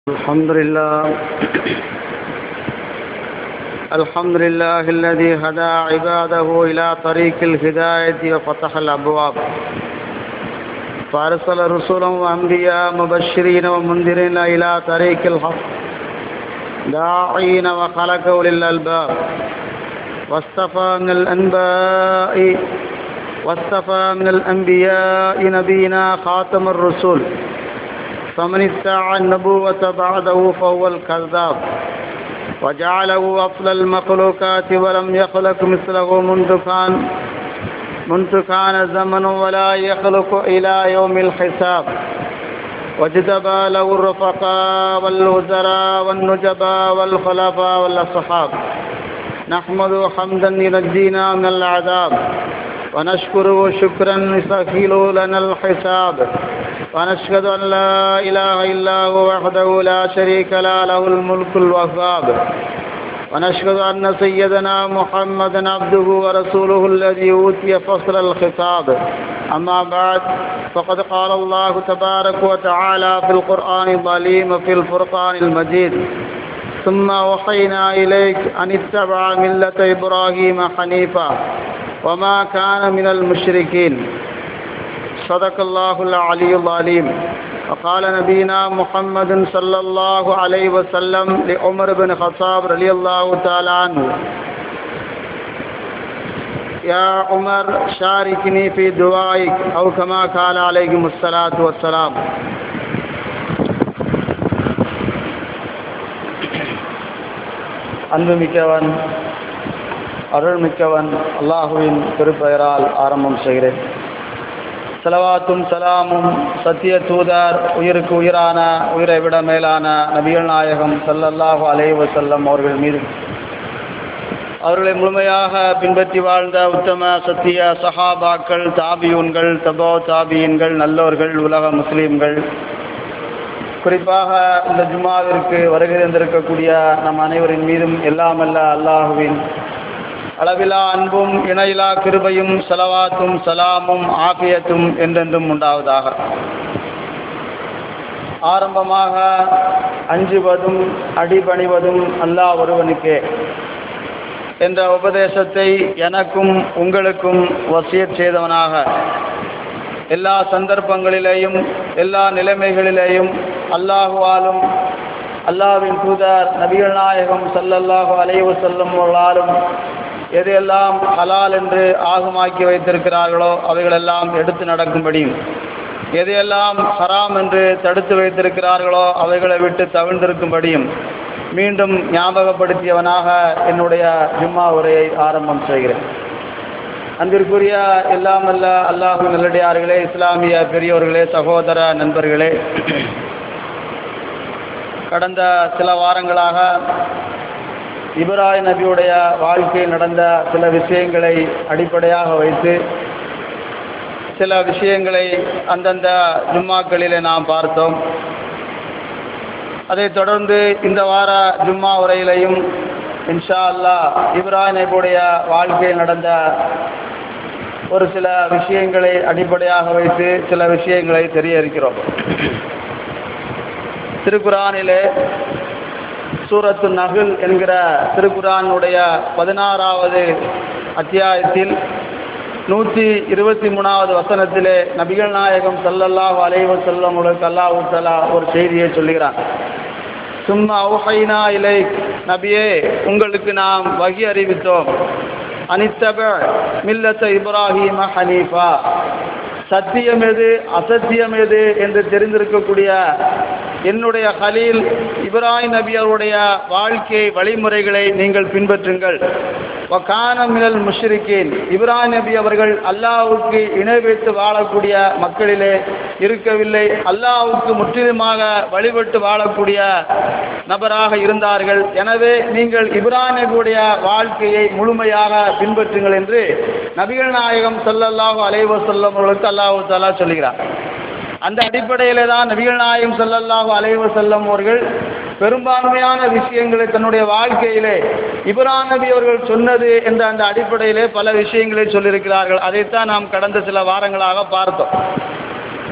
الحمد لله الحمد لله الذي هدى عباده إلى طريق الهداية وفتح الأبواب فأرسل رسلا وأنبياء مبشرين ومنذرين إلى طريق الحق داعين وخلقوا للألباب واصطفى من الأنباء واصطفى من الأنبياء نبينا خاتم الرسل فمن ادعى النبوة بعده فهو الكذاب وجعله أفضل المخلوقات ولم يخلق مثله منذ كان منذ كان الزمن ولا يخلق إلى يوم الحساب واجتبى له الرفقاء والوزراء والنجباء والخلفاء والأصحاب نحمد حمدا ينجينا من العذاب ونشكره شكرا يسهل لنا الحساب ونشهد أن لا إله إلا هو وحده لا شريك له له الملك الوهاب ونشهد أن سيدنا محمدا عبده ورسوله الذي أوتي فصل الخطاب أما بعد فقد قال الله تبارك وتعالى في القرآن الظليم وفي الفرقان المجيد ثم أوحينا إليك أن اتبع ملة إبراهيم حنيفا وما كان من المشركين صدق الله العلي العليم وقال نبينا محمد صلى الله عليه وسلم لعمر بن خطاب رضي الله تعالى عنه يا عمر شاركني في دعائك أو كما قال عليكم الصلاة والسلام அன்புமிக்கவன் அருள்மிக்கவன் அல்லாஹுவின் திருப்பெயரால் ஆரம்பம் செய்கிறேன் செலவாத்தும் சலாமும் சத்திய தூதர் உயிருக்கு உயிரான உயிரை விட மேலான நபிகள் நாயகம் சல்லல்லாஹு அலைவ செல்லம் அவர்கள் மீது அவர்களை முழுமையாக பின்பற்றி வாழ்ந்த உத்தம சத்திய சஹாபாக்கள் தாபியூன்கள் தபோ தாபியன்கள் நல்லோர்கள் உலக முஸ்லீம்கள் குறிப்பாக இந்த ஜும்மாவிற்கு வருகை தந்திருக்கக்கூடிய நம் அனைவரின் மீதும் எல்லாமல்ல அல்லாஹுவின் அளவிலா அன்பும் இணையிலா கிருபையும் செலவாத்தும் சலாமும் ஆபியத்தும் என்றென்றும் உண்டாவதாக ஆரம்பமாக அஞ்சுவதும் அடிபணிவதும் அல்லாஹ் ஒருவனுக்கே என்ற உபதேசத்தை எனக்கும் உங்களுக்கும் வசியத் செய்தவனாக எல்லா சந்தர்ப்பங்களிலேயும் எல்லா நிலைமைகளிலேயும் அல்லாஹுவாலும் அல்லாவின் தூதர் நபிகள் நாயகம் சல்லல்லாஹு அலைவு செல்லும்ளாலும் எதையெல்லாம் ஹலால் என்று ஆகமாக்கி வைத்திருக்கிறார்களோ அவைகளெல்லாம் எடுத்து நடக்கும்படியும் எதையெல்லாம் ஹராம் என்று தடுத்து வைத்திருக்கிறார்களோ அவைகளை விட்டு தவிழ்ந்திருக்கும்படியும் மீண்டும் ஞாபகப்படுத்தியவனாக என்னுடைய ஜும்மா உரையை ஆரம்பம் செய்கிறேன் அன்பிற்குரிய எல்லாமல்ல அல்லாஹு நல்லடியார்களே இஸ்லாமிய பெரியோர்களே சகோதர நண்பர்களே கடந்த சில வாரங்களாக இப்ராஹிம் நபியுடைய வாழ்க்கையில் நடந்த சில விஷயங்களை அடிப்படையாக வைத்து சில விஷயங்களை அந்தந்த ஜும்மாக்களிலே நாம் பார்த்தோம் அதைத் தொடர்ந்து இந்த வார ஜும்மா உரையிலையும் இன்ஷா அல்லா இப்ராஹிம் நபியுடைய வாழ்க்கையில் நடந்த ஒரு சில விஷயங்களை அடிப்படையாக வைத்து சில விஷயங்களை தெரிய இருக்கிறோம் திருக்குறானிலே சூரத்து நகுல் என்கிற திருக்குறானுடைய பதினாறாவது அத்தியாயத்தில் நூற்றி இருபத்தி மூணாவது வசனத்திலே நபிகள் நாயகம் சல்லல்லாஹ் அலைவ செல்லம் அல்லாஹு தலா ஒரு செய்தியை சொல்லுகிறான் சும்மா அவுஹைனா இலை நபியே உங்களுக்கு நாம் வகி அறிவித்தோம் அனித்தப மில்லத்த இப்ராஹிம ஹனீஃபா சத்தியம் எது அசத்தியம் எது என்று தெரிந்திருக்கக்கூடிய என்னுடைய ஹலீல் இப்ராஹிம் நபி அவருடைய வாழ்க்கை வழிமுறைகளை நீங்கள் பின்பற்றுங்கள் வக்கான மினல் முஷ்ரிக்கேன் இப்ராஹிம் நபி அவர்கள் அல்லாஹுக்கு இணை வைத்து வாழக்கூடிய மக்களிலே இருக்கவில்லை அல்லாஹுக்கு முற்றிலுமாக வழிபட்டு வாழக்கூடிய நபராக இருந்தார்கள் எனவே நீங்கள் இப்ராஹிம் நபியுடைய வாழ்க்கையை முழுமையாக பின்பற்றுங்கள் என்று நபிகள் நாயகம் சொல்லல்லாஹு அலைவ சொல்லம் அவர்களுக்கு அல்லாஹு தாலா சொல்கிறார் அந்த அடிப்படையிலே தான் நபிகள் நாயகம் சல்லல்லாஹு அலைவ செல்லம் அவர்கள் பெரும்பான்மையான விஷயங்களை தன்னுடைய வாழ்க்கையிலே இப்ரான் நபி அவர்கள் சொன்னது என்ற அந்த அடிப்படையிலே பல விஷயங்களை சொல்லியிருக்கிறார்கள் அதைத்தான் நாம் கடந்த சில வாரங்களாக பார்த்தோம்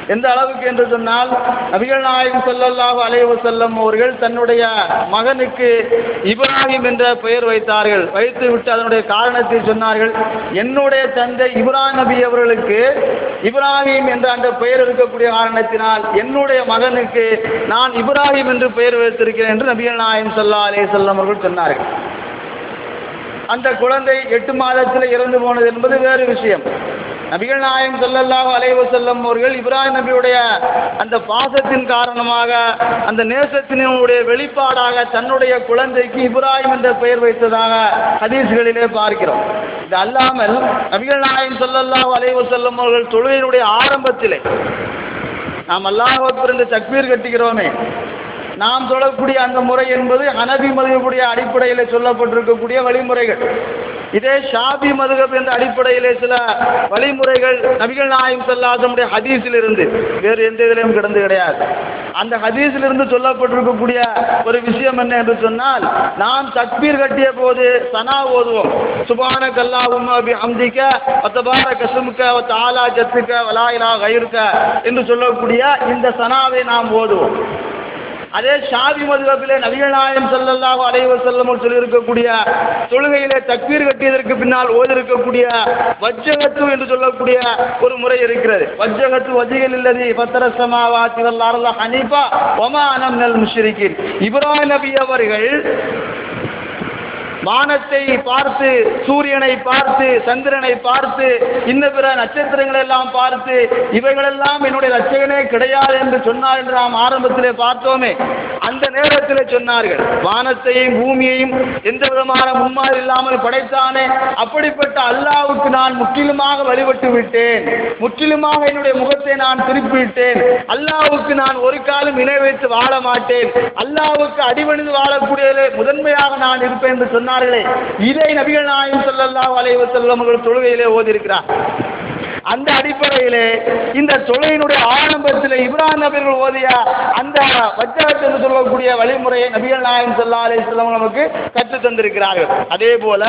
எந்த அளவுக்கு என்று சொன்னால் நபிகள் நாயகம் ஸல்லல்லாஹு அலைஹி வஸல்லம் அவர்கள் தன்னுடைய மகனுக்கு இப்ராஹிம் என்ற பெயர் வைத்தார்கள் வைத்து விட்டு அதனுடைய காரணத்தை சொன்னார்கள் என்னுடைய தந்தை இப்ராஹிம் நபி அவர்களுக்கு இப்ராஹிம் என்ற அந்த பெயர் இருக்கக்கூடிய காரணத்தினால் என்னுடைய மகனுக்கு நான் இப்ராஹிம் என்று பெயர் வைத்திருக்கிறேன் என்று நபிகள் நாயகம் ஸல்லல்லாஹு அலைஹி வஸல்லம் அவர்கள் சொன்னார்கள் அந்த குழந்தை எட்டு மாதத்தில் இறந்து போனது என்பது வேறு விஷயம் நபிகள் நாயகம் ஸல்லல்லாஹு அலைஹி வஸல்லம் அவர்கள் இப்ராஹிம் நபியுடைய அந்த பாசத்தின் காரணமாக அந்த நேசத்தினுடைய வெளிப்பாடாக தன்னுடைய குழந்தைக்கு இப்ராஹிம் என்ற பெயர் வைத்ததாக ஹதீஸ்களிலே பார்க்கிறோம் இது அல்லாமல் நபிகள் நாயகம் ஸல்லல்லாஹு அலைஹி வஸல்லம் அவர்கள் தொழுகையினுடைய ஆரம்பத்திலே நாம் அல்லாஹ் அக்பர் என்று தக்பீர் கட்டுகிறோமே நாம் சொல்லக்கூடிய அந்த முறை என்பது ஹனபி மதுகபுடைய அடிப்படையில் சொல்லப்பட்டிருக்கக்கூடிய வழிமுறைகள் இதே ஷாபி மதுகப் என்ற அடிப்படையிலே சில வழிமுறைகள் நபிகள் நாயம் சொல்லாசமுடைய ஹதீஸில் இருந்து வேறு எந்த இதிலையும் கிடந்து கிடையாது அந்த ஹதீஸில் இருந்து சொல்லப்பட்டிருக்கக்கூடிய ஒரு விஷயம் என்ன என்று சொன்னால் நாம் தக்பீர் கட்டிய போது சனா ஓதுவோம் சுபான கல்லாவும் அபி அம்திக்க ஒத்தபார கசுமுக்க ஒத்த ஆலா ஜத்துக்க வலாயிலா கயிறுக்க என்று சொல்லக்கூடிய இந்த சனாவை நாம் ஓதுவோம் அதே ஷாபி மதுகபிலே நபிகள் நாயம் ஸல்லல்லாஹு அலைஹி வஸல்லம் சொல்லியிருக்கக்கூடிய தொழுகையிலே தக்பீர் கட்டியதற்கு பின்னால் ஓதிருக்கக்கூடிய வஜ்ஜகத்து என்று சொல்லக்கூடிய ஒரு முறை இருக்கிறது வஜ்ஜகத்து வஜிகள் இல்லதி பத்தர சமாவாத்தி வல்லாரல்ல ஹனீஃபா ஒமா அனம் நல் முஷ்ரிகின் இப்ராஹிம் நபி அவர்கள் வானத்தை பார்த்து சூரியனை பார்த்து சந்திரனை பார்த்து இன்ன பிற நட்சத்திரங்களை எல்லாம் பார்த்து இவைகளெல்லாம் என்னுடைய ரட்சகனே கிடையாது என்று சொன்னார் என்று நாம் ஆரம்பத்திலே பார்த்தோமே அந்த நேரத்திலே சொன்னார்கள் வானத்தையும் பூமியையும் எந்த விதமான முன்மாதிரி இல்லாமல் படைத்தானே அப்படிப்பட்ட அல்லாவுக்கு நான் முற்றிலுமாக வழிபட்டு விட்டேன் முற்றிலுமாக என்னுடைய முகத்தை நான் திருப்பி விட்டேன் அல்லாவுக்கு நான் ஒரு காலம் இணை வைத்து வாழ மாட்டேன் அல்லாவுக்கு அடிபணிந்து வாழக்கூடியதிலே முதன்மையாக நான் இருப்பேன் என்று சொன்னார்களே இதை நபிகள் நாயகம் ஸல்லல்லாஹு அலைஹி வஸல்லம் அவர்கள் தொழுகையிலே ஓதியிருக்கிறார் அந்த அடிப்படையிலே இந்த தொழுகையினுடைய ஆரம்பத்தில் இப்ராஹிம் நபிகள் ஓதிய அந்த வச்சகத்து என்று சொல்லக்கூடிய வழிமுறையை நபிகள் நாயகம் ஸல்லல்லாஹு அலைஹி வஸல்லம் நமக்கு கற்றுத் தந்திருக்கிறார்கள் அதே போல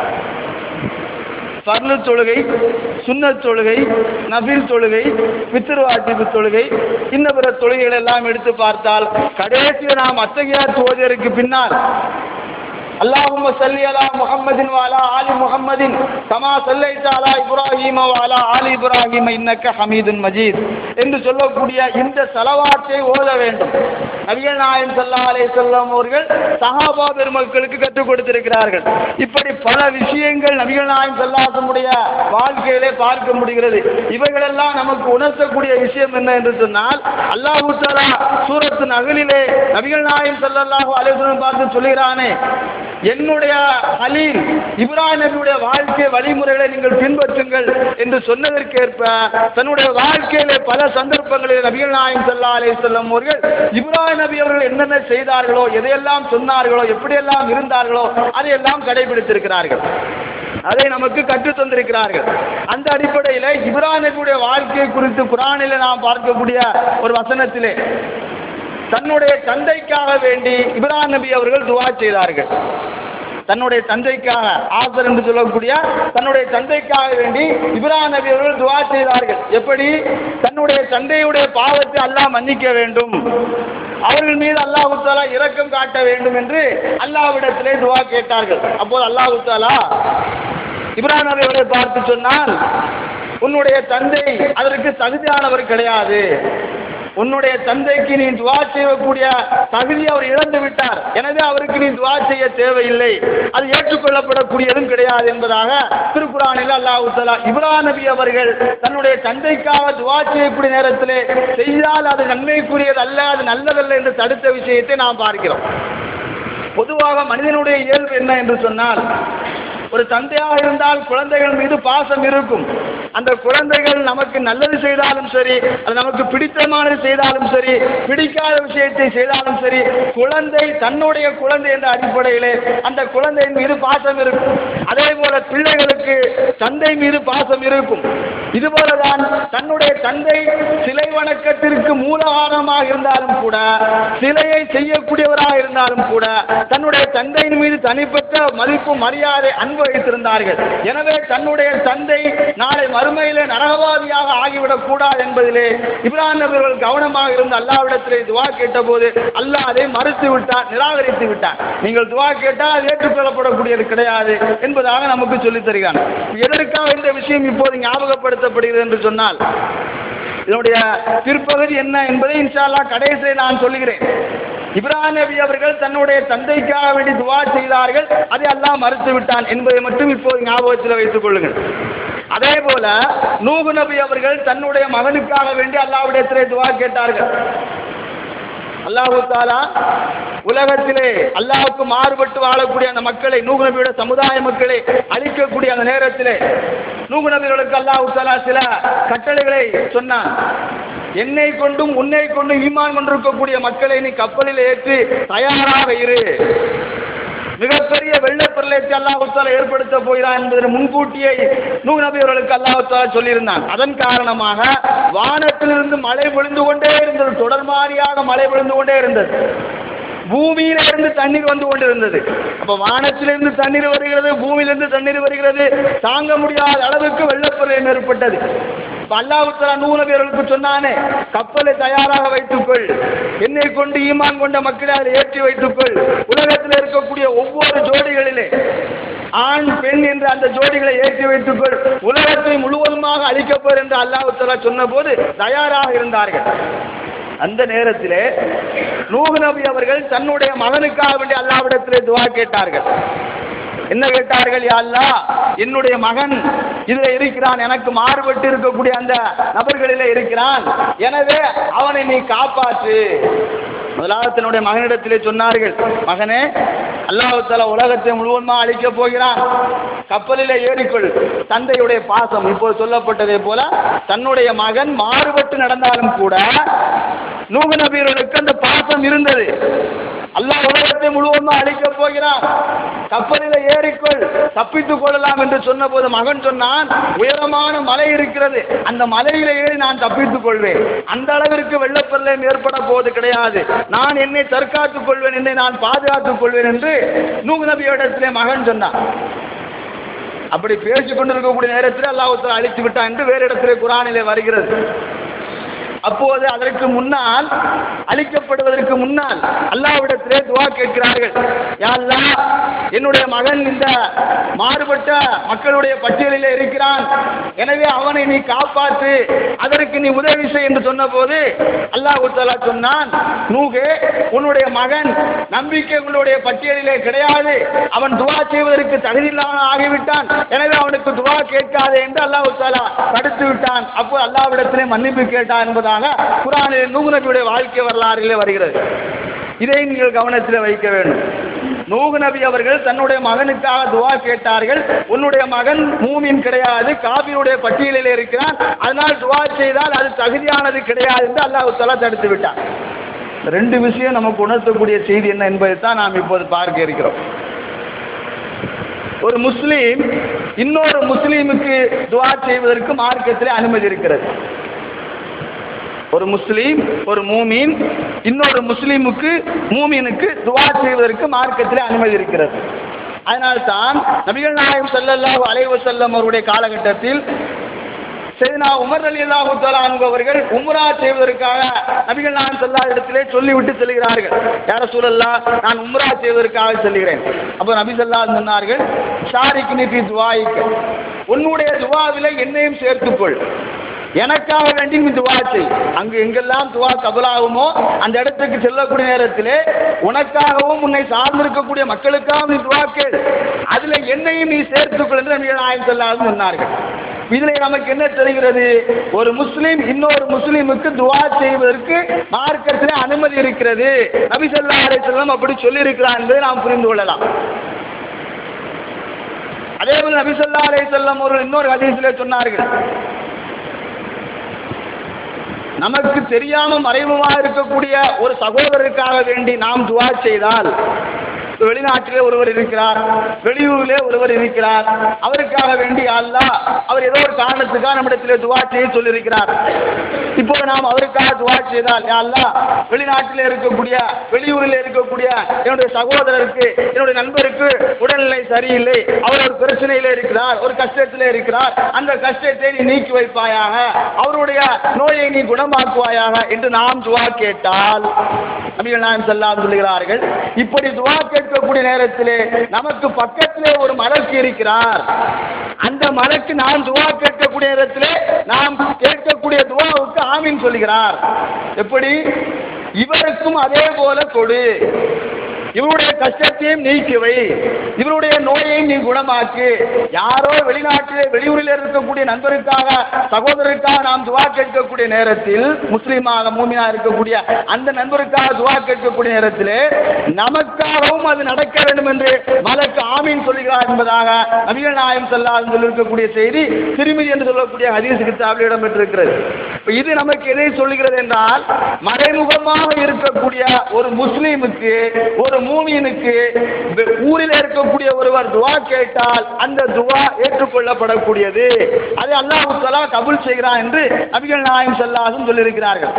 ஃபர்லு தொழுகை சுன்னத் தொழுகை நபில் தொழுகை பித்திருவாட்டிப்பு தொழுகை இன்ன பிற தொழுகைகள் எல்லாம் எடுத்து பார்த்தால் கடைசியில் நாம் அத்தகையார் ஓதியருக்கு பின்னால் اللهم صل على محمد وعلى آل محمد كما صليت على إبراهيم وعلى آل إبراهيم إنك حميد مجيد என்று சொல்லக்கூடிய இந்த சலவாத்தை ஓத வேண்டும் நபிகள் நாயம் சல்லா அலே சொல்லம் அவர்கள் சஹாபா பெருமக்களுக்கு கற்றுக் கொடுத்திருக்கிறார்கள் இப்படி பல விஷயங்கள் நபிகள் நாயம் சல்லாசமுடைய வாழ்க்கையிலே பார்க்க முடிகிறது இவைகளெல்லாம் நமக்கு உணர்த்தக்கூடிய விஷயம் என்ன என்று சொன்னால் அல்லாஹு தஆலா சூரத்து நகலிலே நபிகள் நாயம் ஸல்லல்லாஹு அலைஹி வஸல்லம் பார்த்து சொல்கிறானே என்னுடைய ஹலீல் இப்ராஹிம் நபியுடைய வாழ்க்கை வழிமுறைகளை நீங்கள் பின்பற்றுங்கள் என்று சொன்னதற்கேற்ப தன்னுடைய வாழ்க்கையிலே பல சந்தர்ப்பங்களில் நபிகள் நாயம் ஸல்லல்லாஹு அலைஹி வஸல்லம் அவர்கள் இப்ராஹிம் நபி அவர்கள் என்னென்ன செய்தார்களோ எதையெல்லாம் சொன்னார்களோ எப்படியெல்லாம் இருந்தார்களோ அதையெல்லாம் கடைபிடித்திருக்கிறார்கள் அதை நமக்கு கற்றுத் தந்திருக்கிறார்கள் அந்த அடிப்படையில் இப்ராஹிம் நபியுடைய வாழ்க்கை குறித்து குரானில் நாம் பார்க்கக்கூடிய ஒரு வசனத்திலே தன்னுடைய தந்தைக்காக வேண்டி இப்ராஹிம் நபி அவர்கள் துவா செய்தார்கள் தன்னுடைய தந்தைக்காக ஆசர் என்று சொல்லக்கூடிய தன்னுடைய தந்தைக்காக வேண்டி இப்ராஹிம் நபி அவர்கள் துவா செய்தார்கள் எப்படி தன்னுடைய தந்தையுடைய பாவத்தை அல்லாஹ் மன்னிக்க வேண்டும் அவர்கள் மீது அல்லாஹு தாலா இரக்கம் காட்ட வேண்டும் என்று அல்லாஹ்விடத்திலே துவா கேட்டார்கள் அப்போது அல்லாஹு தாலா இப்ராஹிம் நபி அவர்களை பார்த்து சொன்னால் உன்னுடைய தந்தை அதற்கு தகுதியானவர் கிடையாது உன்னுடைய தந்தைக்கு நீ துவா செய்யக்கூடிய தகுதி அவர் இழந்து விட்டார் எனவே அவருக்கு நீ துவா செய்ய தேவையில்லை அது ஏற்றுக்கொள்ளப்படக்கூடியதும் கிடையாது என்பதாக திருக்குறானில் அல்லாஹு தலா இப்ராஹிம் நபி அவர்கள் தன்னுடைய தந்தைக்காக துவா செய்யக்கூடிய நேரத்திலே செய்தால் அது நன்மைக்குரியது அல்ல அது நல்லதல்ல என்று தடுத்த விஷயத்தை நாம் பார்க்கிறோம் பொதுவாக மனிதனுடைய இயல்பு என்ன என்று சொன்னால் ஒரு தந்தையாக இருந்தால் குழந்தைகள் மீது பாசம் இருக்கும் அந்த குழந்தைகள் நமக்கு நல்லது செய்தாலும் சரி அது நமக்கு பிடித்தமானது செய்தாலும் சரி பிடிக்காத விஷயத்தை செய்தாலும் சரி குழந்தை தன்னுடைய குழந்தை என்ற அடிப்படையிலே அந்த குழந்தையின் மீது பாசம் இருக்கும் அதே போல பிள்ளைகளுக்கு தந்தை மீது பாசம் இருக்கும் இதுபோலதான் தன்னுடைய தந்தை சிலை வணக்கத்திற்கு மூலகாரணமாக இருந்தாலும் கூட சிலையை செய்யக்கூடியவராக இருந்தாலும் கூட தன்னுடைய தந்தையின் மீது தனிப்பட்ட மதிப்பு மரியாதை அன்பு வைத்திருந்தார்கள் எனவே தன்னுடைய தந்தை நாளை மறு மறுமையிலே நரகவாதியாக ஆகிவிடக் கூடாது என்பதிலே இப்ராஹிம் நபி அவர்கள் கவனமாக இருந்து அல்லாவிடத்திலே துவா கேட்டபோது அல்லாஹ் அதை மறுத்து விட்டான் நிராகரித்து விட்டான் நீங்கள் துவா கேட்டால் அது ஏற்றுக்கொள்ளப்படக்கூடியது கிடையாது என்பதாக நமக்கு சொல்லித் தருகிறான் எதற்காக இந்த விஷயம் இப்போது ஞாபகப்படுத்தப்படுகிறது என்று சொன்னால் இதனுடைய பிற்பகுதி என்ன என்பதை இன்ஷா அல்லாஹ் கடைசியில் நான் சொல்லுகிறேன் இப்ராஹிம் நபி அவர்கள் தன்னுடைய தந்தைக்காக வேண்டி துவா செய்தார்கள் அதை அல்லாஹ் மறுத்து விட்டான் என்பதை மட்டும் இப்போது ஞாபகத்தில் வைத்துக் கொள்ளுங்கள் அதே போல நூகு நபி அவர்கள் தன்னுடைய மகனுக்காக வேண்டி அல்லாஹ்விடத்திலே துவா கேட்டார்கள் அல்லாஹு தாலா உலகத்திலே அல்லாஹ்வுக்கு மாறுபட்டு வாழக்கூடிய அந்த மக்களை நூகு நபியோட சமுதாய மக்களை அழிக்கக்கூடிய அந்த நேரத்திலே நூகு நபிகளுக்கு அல்லாஹு தாலா சில கட்டளைகளை சொன்னான் என்னை கொண்டும் உன்னை கொண்டும் ஈமான் கொண்டிருக்கக்கூடிய மக்களை நீ கப்பலில் ஏற்றி தயாராக இரு மிகப்பெரிய வெள்ளப்பிரளயத்தை அல்லாஹால ஏற்படுத்த போகிறான் என்பதை முன்கூட்டியே நூறு நபி அவர்களுக்கு அல்லாஹால சொல்லியிருந்தான் அதன் காரணமாக வானத்திலிருந்து மழை பொழிந்து கொண்டே இருந்தது தொடர்மாறியாக மழை பொழிந்து கொண்டே இருந்தது பூமியில இருந்து தண்ணீர் வந்து கொண்டிருந்தது அப்ப வானத்திலிருந்து தண்ணீர் வருகிறது பூமியிலிருந்து தண்ணீர் வருகிறது தாங்க முடியாத அளவுக்கு வெள்ளப்பிரளயம் ஏற்பட்டது இப்ப அல்லாஹுத்தலா நூறு பேர்களுக்கு சொன்னானே கப்பலை தயாராக வைத்துக்கொள் என்னை கொண்டு ஈமான் கொண்ட மக்களை அதை ஏற்றி வைத்துக்கொள் உலகத்தில் இருக்கக்கூடிய ஒவ்வொரு ஜோடிகளிலே ஆண் பெண் என்ற அந்த ஜோடிகளை ஏற்றி வைத்துக்கொள் உலகத்தை முழுவதுமாக அழிக்கப்போர் என்று அல்லாஹுத்தலா சொன்னபோது தயாராக இருந்தார்கள் அந்த நேரத்திலே நூகு நபி அவர்கள் தன்னுடைய மகனுக்காக வேண்டி அல்லாவிடத்திலே துவா கேட்டார்கள் என்ன கேட்டார்கள் யா அல்லாஹ் என்னுடைய மகன் இதில் இருக்கிறான் எனக்கு மாறுபட்டு இருக்கக்கூடிய அந்த நபர்களிலே இருக்கிறான் எனவே அவனை நீ காப்பாற்று முதலாவது தன்னுடைய மகனிடத்திலே சொன்னார்கள் மகனே அல்லாஹு தஆலா உலகத்தை முழுவதுமாக அழிக்கப் போகிறான் கப்பலிலே ஏறிக்கொள் தந்தையுடைய பாசம் இப்போது சொல்லப்பட்டதை போல தன்னுடைய மகன் மாறுபட்டு நடந்தாலும் கூட நூகு நபியர்களுக்கு அந்த பாசம் இருந்தது அல்லாஹ் உலகத்தை முழுவதுமாக அழிக்கப் போகிறான் கப்பலில் ஏறிக்கொள் தப்பித்துக் கொள்ளலாம் என்று சொன்னபோது மகன் சொன்னான் உயரமான மலை இருக்கிறது அந்த மலையில ஏறி நான் தப்பித்துக் கொள்வேன் அந்த அளவிற்கு வெள்ளப்பெருளம் ஏற்பட போவது கிடையாது நான் என்னை தற்காத்துக் கொள்வேன் என்னை நான் பாதுகாத்துக் கொள்வேன் என்று நூகு நபியோடத்திலே மகன் சொன்னான் அப்படி பேசிக் கொண்டிருக்கக்கூடிய நேரத்தில் அல்லாஹ் அழித்து விட்டான் என்று வேறு இடத்திலே குரானிலே வருகிறது அப்போது அதற்கு முன்னால் அழிக்கப்படுவதற்கு முன்னால் அல்லாவிடத்திலே துவா கேட்கிறார்கள் யா அல்லாஹ் என்னுடைய மகன் இந்த மாறுபட்ட மக்களுடைய பட்டியலிலே இருக்கிறான் எனவே அவனை நீ காப்பாற்று அதற்கு நீ உதவி செய் என்று சொன்னபோது அல்லாஹ் தஆலா சொன்னான் நூகே உன்னுடைய மகன் நம்பிக்கை உன்னுடைய பட்டியலிலே கிடையாது அவன் துவா செய்வதற்கு தகுதியில்லாமல் ஆகிவிட்டான் எனவே அவனுக்கு துவா கேட்காதே என்று அல்லாஹ் தஆலா தடுத்து விட்டான் அப்போ அல்லாவிடத்திலே மன்னிப்பு கேட்டான் என்பதாக குரானில் நூகு நபியுடைய வாழ்க்கை வரலாறிலே வருகிறது இதை நீங்கள் கவனத்தில் வைக்க வேண்டும் நூகு நபி அவர்கள் தன்னுடைய மகனுக்காக துவா கேட்டார்கள் உன்னுடைய மகன் மூமின் கிடையாது காபியுடைய பட்டியலில் இருக்கிறான் அதனால் துவா செய்தால் அது தகுதியானது கிடையாது என்று அல்லாஹ் தஆலா தடுத்து விட்டான் இந்த ரெண்டு விஷயம் நமக்கு உணர்த்தக்கூடிய செய்தி என்ன என்பதை தான் நாம் இப்போது பார்க்க இருக்கிறோம் ஒரு முஸ்லீம் இன்னொரு முஸ்லீமுக்கு துவா செய்வதற்கு மார்க்கத்திலே அனுமதி இருக்கிறது ஒரு முஸ்லீம் ஒரு மூமீன் இன்னொரு முஸ்லீமுக்கு மூமீனுக்கு துவா செய்வதற்கு மார்க்கத்திலே அனுமதி இருக்கிறது அதனால்தான் நபிகள் நாயகம் ஸல்லல்லாஹு அலைஹி வஸல்லம் அவருடைய காலகட்டத்தில் செய்தனா உமர் அலி அல்லாஹு தஆலா அவர்கள் உம்ரா செய்வதற்காக நபிகள் நாயகம் ஸல்லல்லாஹு இடத்திலே சொல்லிவிட்டு செல்கிறார்கள் யார சூழல்லா நான் உம்ரா செய்வதற்காக செல்கிறேன் அப்போ நபி ஸல்லல்லாஹு சொன்னார்கள் ஷாரிக் நிபி துவாயிக்க உன்னுடைய துவாவிலே என்னையும் சேர்த்துக்கொள் எனக்காக வேண்டி நீ துவா செய் அங்கு எங்கெல்லாம் துவா கபலாகுமோ அந்த இடத்துக்கு செல்லக்கூடிய நேரத்திலே உனக்காகவும் உன்னை சார்ந்திருக்கக்கூடிய மக்களுக்காகவும் நீ துவா கேள் அதுல என்னையும் நீ சேர்த்துக்கொள் என்று நபிகள் நாயகம் ஸல்லல்லாஹு சொன்னார்கள் இதுல நமக்கு என்ன தெரிகிறது ஒரு முஸ்லீம் இன்னொரு முஸ்லீமுக்கு துவா செய்வதற்கு மார்க்கத்திலே அனுமதி இருக்கிறது நபி ஸல்லல்லாஹு அலைஹி வஸல்லம் அப்படி சொல்லி இருக்கிறார் என்பதை நாம் புரிந்து கொள்ளலாம் அதே போல நபி ஸல்லல்லாஹு அலைஹி வஸல்லம் ஒரு இன்னொரு ஹதீஸிலே சொன்னார்கள் நமக்கு தெரியாம மறைமுகமாக இருக்கக்கூடிய ஒரு சகோதரருக்காக வேண்டி நாம் துவா செய்தால் வெளிநாட்டிலே ஒருவர் இருக்கிறார் வெளியூரிலே ஒருவர் இருக்கிறார் அவருக்காக வேண்டி அல்லாஹ் அவர் ஏதோ ஒரு காரணத்துக்காக நம்மிடத்திலே துவா செய்ய சொல்லியிருக்கிறார் இப்போ நாம் அவருக்காக துவா செய்தால் யா அல்லாஹ் வெளிநாட்டிலே இருக்கக்கூடிய வெளியூரில் இருக்கக்கூடிய என்னுடைய சகோதரருக்கு என்னுடைய நண்பருக்கு உடல்நிலை சரியில்லை அவர் ஒரு பிரச்சனையில இருக்கிறார் ஒரு கஷ்டத்திலே இருக்கிறார் அந்த கஷ்டத்தை நீ நீக்கி வைப்பாயாக அவருடைய நோயை நீ குணமாக்குவாயாக என்று நாம் துவா கேட்டால் நபிகள் நாயம் செல்லாம் சொல்லுகிறார்கள் இப்படி துவா கேட்கக்கூடிய நேரத்திலே நமக்கு பக்கத்திலே ஒரு மலக்கு இருக்கிறார் அந்த மலக்கு நாம் துவா கேட்கக்கூடிய நேரத்திலே நாம் கேட்கக்கூடிய துவாவுக்கு ஆமீன் சொல்லுகிறார் எப்படி இவருக்கும் அதே போல கொடு இவருடைய கஷ்டத்தையும் நீக்கிவை இவருடைய நோயையும் நீ குணமாக்கு யாரோ வெளிநாட்டிலே வெளியூரில் இருக்கக்கூடிய நண்பருக்காக சகோதரருக்காக நாம் துவா கேட்கக்கூடிய நேரத்தில் முஸ்லீமாக மூமினா இருக்கக்கூடிய அந்த நண்பருக்காக துவா கேட்கக்கூடிய நேரத்திலே நமக்காகவும் அது நடக்க வேண்டும் என்று மலக்கு ஆமீன் சொல்லுகிறார் என்பதாக நபிகள் நாயம் செல்லாது சொல்லியிருக்கக்கூடிய செய்தி திருமதி என்று சொல்லக்கூடிய ஹதீஸ் கித்தாபில் இடம்பெற்றிருக்கிறது இப்ப இது நமக்கு எதை சொல்லுகிறது என்றால் மறைமுகமாக இருக்கக்கூடிய ஒரு முஸ்லீமுக்கு ஒரு மூமியனுக்கு வெ- ஊரில் இருக்கக்கூடிய ஒருவர் துவா கேட்டால் அந்த துவா ஏற்றுக்கொள்ளப்படக்கூடியது அதை அல்லாஹ் தலா கபூல் செய்கிறான் என்று நபிகள் நாயம் செல்லாதும் சொல்லியிருக்கிறார்கள்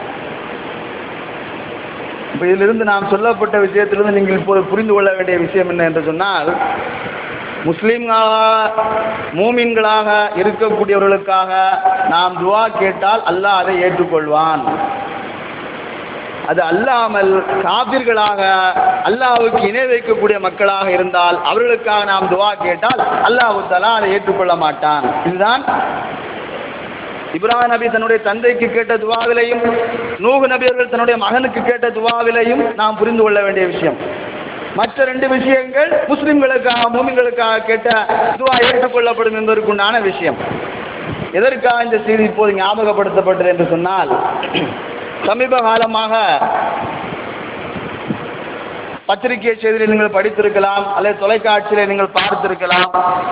இப்ப இதிலிருந்து நாம் சொல்லப்பட்ட விஷயத்திலிருந்து நீங்கள் இப்போது புரிந்து கொள்ள வேண்டிய விஷயம் என்ன என்று சொன்னால் முஸ்லீம்களாக மூமின்களாக இருக்கக்கூடியவர்களுக்காக நாம் துவா கேட்டால் அல்லாஹ் அதை ஏற்றுக்கொள்வான் அது அல்லாமல் காபிர்களாக அல்லாஹ்வுக்கு இணை வைக்கக்கூடிய மக்களாக இருந்தால் அவர்களுக்காக நாம் துவா கேட்டால் அல்லாஹ் தலா அதை ஏற்றுக்கொள்ள மாட்டான் இதுதான் இப்ராஹிம் நபி தன்னுடைய தந்தைக்கு கேட்ட துவாவிலையும் நூகு நபி அவர்கள் தன்னுடைய மகனுக்கு கேட்ட துவாவிலையும் நாம் புரிந்து கொள்ள வேண்டிய விஷயம் மற்ற ரெண்டு விஷயங்கள் முஸ்லிம்களுக்காக மூமின்களுக்காக கேட்ட துவா ஏற்றுக்கொள்ளப்படும் என்பதற்குண்டான விஷயம் எதற்காக இந்த செய்தி இப்போது ஞாபகப்படுத்தப்பட்டது என்று சொன்னால் சமீப காலமாக பத்திரிகை செய்தியில் நீங்கள் படித்திருக்கலாம் அல்லது தொலைக்காட்சியில் நீங்கள் பார்த்திருக்கலாம்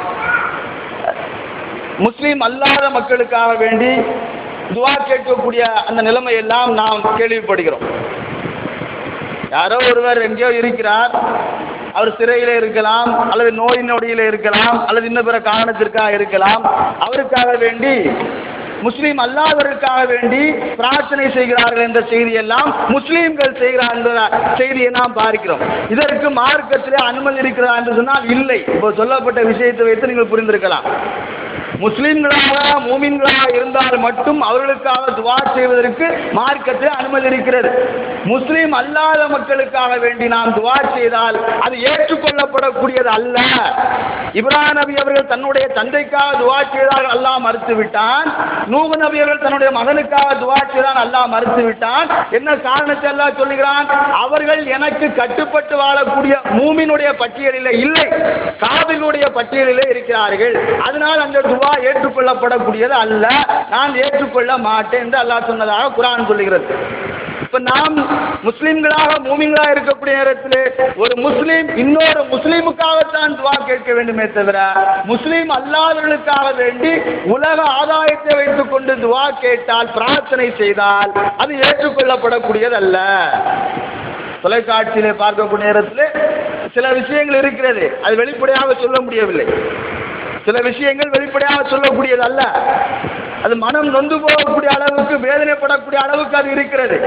முஸ்லீம் அல்லாத மக்களுக்காக வேண்டி துவா கேட்கக்கூடிய அந்த நிலைமை எல்லாம் நாம் கேள்விப்படுகிறோம் யாரோ ஒருவர் எங்கேயோ இருக்கிறார் அவர் சிறையில் இருக்கலாம் அல்லது நோய் நொடியில் இருக்கலாம் அல்லது இன்னும் பிற காரணத்திற்காக இருக்கலாம் அவருக்காக வேண்டி முஸ்லீம் அல்லாதவருக்காக வேண்டி பிரார்த்தனை செய்கிறார்கள் என்ற செய்தியெல்லாம் முஸ்லீம்கள் செய்கிறார்கள் என்ற செய்தியை நாம் பார்க்கிறோம் இதற்கு மார்க்கத்திலே அனுமதி இருக்கிறதா என்று சொன்னால் இல்லை இப்போ சொல்லப்பட்ட விஷயத்தை வைத்து நீங்கள் புரிந்திருக்கலாம் முஸ்லிம்களாக மூமின்களாக இருந்தால் மட்டும் அவர்களுக்காக துவா செய்வதற்கு மார்க்கத்தில் அனுமதி இருக்கிறது முஸ்லிம் அல்லாத மக்களுக்காக வேண்டி நாம் துவா செய்தால் அது ஏற்றுக்கொள்ளப்படக்கூடியது அல்ல இப்ராஹிம் நபி அவர்கள் தன்னுடைய தந்தைக்காக துவா செய்தால் அல்லாஹ் மறுத்து விட்டான் நூகு நபி அவர்கள் தன்னுடைய மகனுக்காக துவா செய்தால் அல்லாஹ் மறுத்து விட்டான் என்ன காரணத்தை அல்லாஹ் சொல்லுகிறான் அவர்கள் எனக்கு கட்டுப்பட்டு வாழக்கூடிய மூமினுடைய பட்டியலிலே இல்லை காவிலுடைய பட்டியலிலே இருக்கிறார்கள் அதனால் அந்த துவா ஏற்றுக்கொள்ளப்படக்கூடியது அல்ல நான் ஏற்றுக்கொள்ள மாட்டேன் என்று அல்லாஹ் சொன்னதாக குரான் சொல்லுகிறது இப்ப நாம் முஸ்லிம்களாக மூமிங்களாக இருக்கக்கூடிய நேரத்தில் ஒரு முஸ்லீம் இன்னொரு முஸ்லீமுக்காகத்தான் துவா கேட்க வேண்டுமே தவிர முஸ்லீம் அல்லாதவர்களுக்காக வேண்டி உலக ஆதாயத்தை வைத்துக் கொண்டு துவா கேட்டால் பிரார்த்தனை செய்தால் அது ஏற்றுக்கொள்ளப்படக்கூடியது அல்ல தொலைக்காட்சியிலே பார்க்கக்கூடிய நேரத்தில் சில விஷயங்கள் இருக்கிறது அது வெளிப்படையாக சொல்ல முடியவில்லை சில விஷயங்கள் வெளிப்படையாக சொல்லக்கூடியது அல்ல அது மனம் நொந்து போகக்கூடிய அளவுக்கு வேதனைப்படக்கூடிய அளவுக்கு அது இருக்கிறது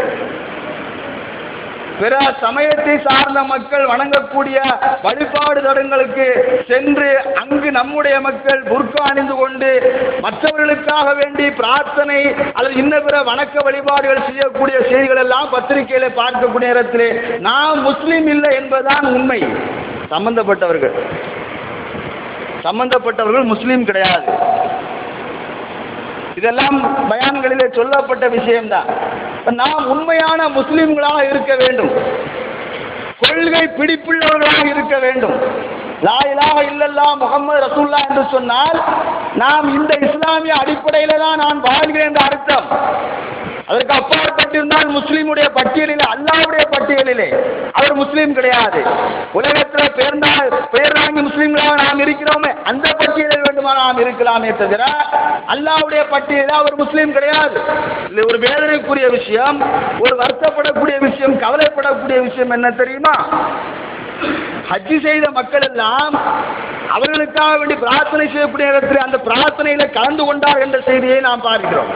பிற சமயத்தை சார்ந்த மக்கள் வணங்கக்கூடிய வழிபாடு தடங்களுக்கு சென்று அங்கு நம்முடைய மக்கள் புர்கா அணிந்து கொண்டு மற்றவர்களுக்காக வேண்டி பிரார்த்தனை அல்லது இன்ன பிற வணக்க வழிபாடுகள் செய்யக்கூடிய செய்திகள் எல்லாம் பத்திரிகையில பார்க்கக்கூடிய நேரத்திலே நாம் முஸ்லீம் இல்லை என்பதுதான் உண்மை சம்பந்தப்பட்டவர்கள் சம்பந்தப்பட்டவர்கள் முஸ்லீம் கிடையாது இதெல்லாம் பயான்களிலே சொல்லப்பட்ட விஷயம்தான் இப்ப நாம் உண்மையான முஸ்லிம்களாக இருக்க வேண்டும் கொள்கை பிடிப்புள்ளவர்களாக இருக்க வேண்டும் லா இலாஹ இல்லல்லா முகமது ரசூல்லா என்று சொன்னால் நாம் இந்த இஸ்லாமிய அடிப்படையில தான் நான் வாழ்கிறேன் என்ற அர்த்தம் அதற்கு அப்பாற்பட்டிருந்தால் முஸ்லீமுடைய பட்டியலிலே அல்லாவுடைய பட்டியலிலே அவர் முஸ்லீம் கிடையாது உலகத்தில் பேர்ந்தால் பெயர் வாங்கி முஸ்லீம்களாக நாம் இருக்கிறோமே அந்த பட்டியலில் வேண்டுமா நாம் இருக்கலாமே தவிர அல்லாவுடைய பட்டியலில் அவர் முஸ்லீம் கிடையாது இது ஒரு வேதனைக்குரிய விஷயம் ஒரு வருத்தப்படக்கூடிய விஷயம் கவலைப்படக்கூடிய விஷயம் என்ன தெரியுமா ஹஜ்ஜி செய்த மக்கள் எல்லாம் அவர்களுக்காக வேண்டி பிரார்த்தனை செய்யக்கூடிய நேரத்தில் அந்த பிரார்த்தனையில கலந்து கொண்டார் என்ற செய்தியை நாம் பார்க்கிறோம்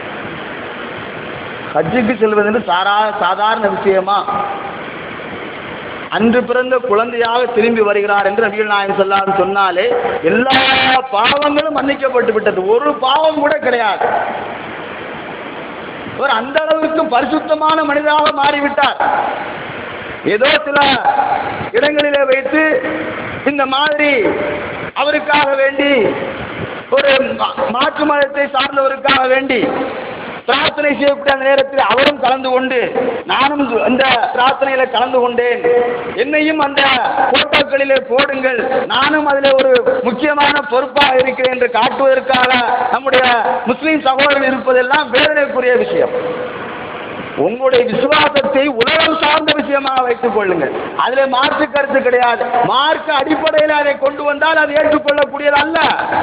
ஹஜ்ஜுக்கு செல்வது என்று சாரா சாதாரண விஷயமா அன்று பிறந்த குழந்தையாக திரும்பி வருகிறார் என்று நபிகள் நாயகம் சொல்லான்னு சொன்னாலே எல்லா பாவங்களும் மன்னிக்கப்பட்டு விட்டது ஒரு பாவம் கூட கிடையாது அவர் அந்த அளவுக்கு பரிசுத்தமான மனிதராக மாறிவிட்டார் ஏதோ சில இடங்களிலே வைத்து இந்த மாதிரி அவருக்காக வேண்டி ஒரு மா- மாற்று மதத்தை சார்ந்தவருக்காக வேண்டி பிரார்த்தனை செய்யக்கூடிய அந்த நேரத்தில் அவரும் கலந்து கொண்டு நானும் அந்த பிரார்த்தனையில கலந்து கொண்டேன் என்னையும் அந்த போட்டோக்களிலே போடுங்கள் நானும் அதில் ஒரு முக்கியமான பொறுப்பாக இருக்கிறேன் என்று காட்டுவதற்காக நம்முடைய முஸ்லிம் சகோதரர்கள் இருப்பதெல்லாம் வேதனைக்குரிய விஷயம் உங்களுடைய விசுவாசத்தை உலகம் சார்ந்த விஷயமாக வைத்துக் கொள்ளுங்கள் அதுல மாற்று கருத்து கிடையாது மார்க்க அடிப்படையில் அதை கொண்டு வந்தால் அது ஏற்றுக்கொள்ளக்கூடியது அல்ல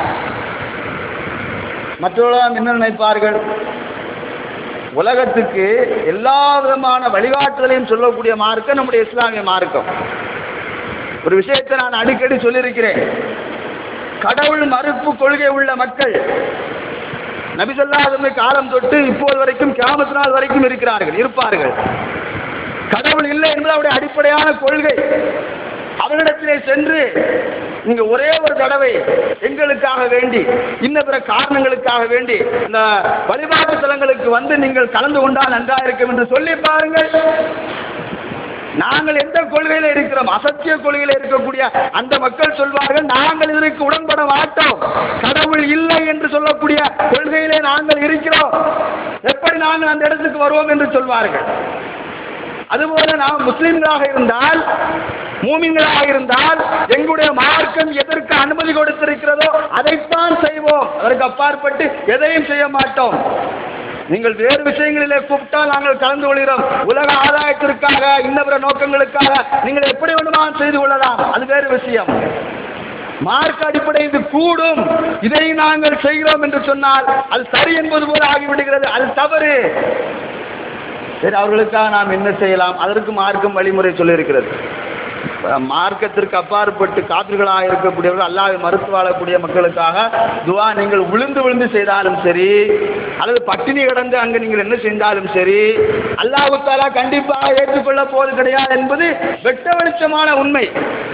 மற்றவர்கள் என்ன நினைப்பார்கள் உலகத்துக்கு எல்லா விதமான வழிகாட்டுதலையும் சொல்லக்கூடிய மார்க்கம் நம்முடைய இஸ்லாமிய மார்க்கம் ஒரு விஷயத்தை நான் அடிக்கடி சொல்லியிருக்கிறேன் கடவுள் மறுப்பு கொள்கை உள்ள மக்கள் நபிசல்லாதமை காலம் தொட்டு இப்போது வரைக்கும் கியாமத்து நாள் வரைக்கும் இருக்கிறார்கள் இருப்பார்கள் கடவுள் இல்லை என்பது அவருடைய அடிப்படையான கொள்கை அவரிடத்திலே சென்று நீங்க ஒரே ஒரு தடவை எங்களுக்காக வேண்டி இன்ன பிற காரணங்களுக்காக வேண்டி இந்த வழிபாட்டு தலங்களுக்கு வந்து நீங்கள் கலந்து கொண்டால் நன்றாக இருக்கும் என்று சொல்லி பாருங்கள் நாங்கள் எந்த கொள்கையில இருக்கிறோம் அசத்திய கொள்கையில இருக்கக்கூடிய அந்த மக்கள் சொல்வார்கள் நாங்கள் இதற்கு உடன்பட மாட்டோம் கடவுள் இல்லை என்று சொல்லக்கூடிய கொள்கையிலே நாங்கள் இருக்கிறோம் எப்படி நாங்கள் அந்த இடத்துக்கு வருவோம் என்று சொல்வார்கள் அதுபோல நாம் முஸ்லிம்களாக இருந்தால் மூமின்களாக இருந்தால் எங்களுடைய மார்க்கம் எதற்கு அனுமதி கொடுத்திருக்கிறதோ அதைத்தான் செய்வோம் அதற்கு அப்பாற்பட்டு எதையும் செய்ய மாட்டோம் நீங்கள் வேறு விஷயங்களிலே கூப்பிட்டால் நாங்கள் கலந்து கொள்கிறோம் உலக ஆதாயத்திற்காக இன்ன பிற நோக்கங்களுக்காக நீங்கள் எப்படி வேண்டுமானால் செய்து கொள்ளலாம் அது வேறு விஷயம் மார்க் அடிப்படை இது கூடும் இதை நாங்கள் செய்கிறோம் என்று சொன்னால் அது சரி என்பது போல ஆகிவிடுகிறது அது தவறு சரி அவர்களுக்காக நாம் என்ன செய்யலாம் அதற்கு மார்க்கம் வழிமுறை சொல்லியிருக்கிறது மார்க்கத்திற்கு அப்பாற்பட்டு காற்றுகளாக இருக்கக்கூடியவர்கள் அல்லாஹ் மறுத்து வாழக்கூடிய மக்களுக்காக துவா நீங்கள் விழுந்து விழுந்து செய்தாலும் சரி அல்லது பட்டினி கிடந்து அங்கு நீங்கள் என்ன செஞ்சாலும் சரி அல்லாஹு தாலா கண்டிப்பாக ஏற்றுக்கொள்ள போவது கிடையாது என்பது வெட்ட வெளிச்சமான உண்மை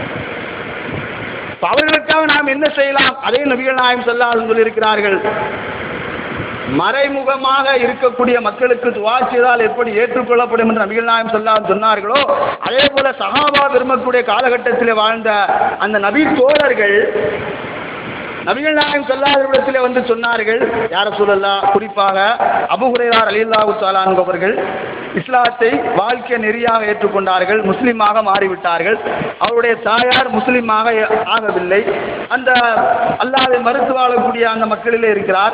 இப்ப அவர்களுக்காக நாம் என்ன செய்யலாம் அதே நபிகள் நாயம் சொல்லாது சொல்லியிருக்கிறார்கள் மறைமுகமாக இருக்கக்கூடிய மக்களுக்கு துவா செய்தால் எப்படி ஏற்றுக்கொள்ளப்படும் என்று நபிகள் நாயம் சொல்லாம் சொன்னார்களோ அதே போல சஹாபா விரும்பக்கூடிய காலகட்டத்தில் வாழ்ந்த அந்த நபி தோழர்கள் நபிகள் நாயம் சொல்லாதவிடத்திலே வந்து சொன்னார்கள் யார சொல்லலா குறிப்பாக அபுஹுரேரார் அலில்லாஹு தாலான் அவர்கள் இஸ்லாத்தை வாழ்க்கை நெறியாக ஏற்றுக்கொண்டார்கள் முஸ்லீமாக மாறிவிட்டார்கள் அவருடைய தாயார் முஸ்லீமாக ஆகவில்லை அந்த அல்லாவை மறுத்து வாழக்கூடிய அந்த மக்களிலே இருக்கிறார்